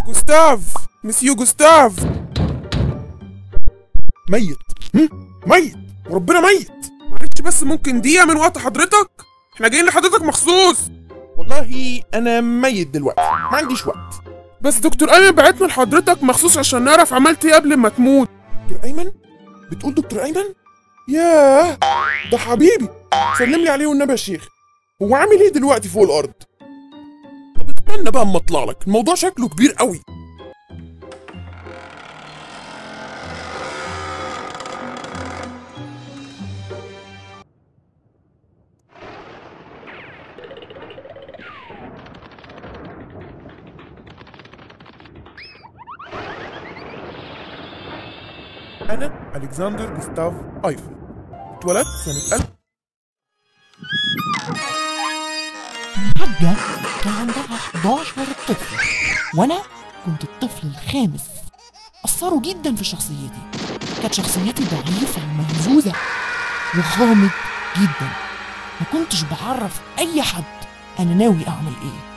جوستاف مسيو جوستاف ميت هم؟ ميت وربنا ميت معلش بس ممكن دقيقة من وقت حضرتك احنا جايين لحضرتك مخصوص والله انا ميت دلوقتي ما عنديش وقت بس دكتور ايمن بعتنا لحضرتك مخصوص عشان نعرف عملت ايه قبل ما تموت دكتور ايمن بتقول دكتور ايمن ياه ده حبيبي سلم لي عليه والنبي يا شيخ هو عامل ايه دلوقتي فوق الارض طب اتمنى بقى اما اطلع لك الموضوع شكله كبير قوي أنا ألكسندر جوستاف أيفل اتولدت سنة 1000 حاجة كان عندها 11 طفل وأنا كنت الطفل الخامس أثروا جدا في شخصيتي كانت شخصيتي ضعيفة ومهزوزة وغامض جدا ما كنتش بعرف أي حد أنا ناوي أعمل إيه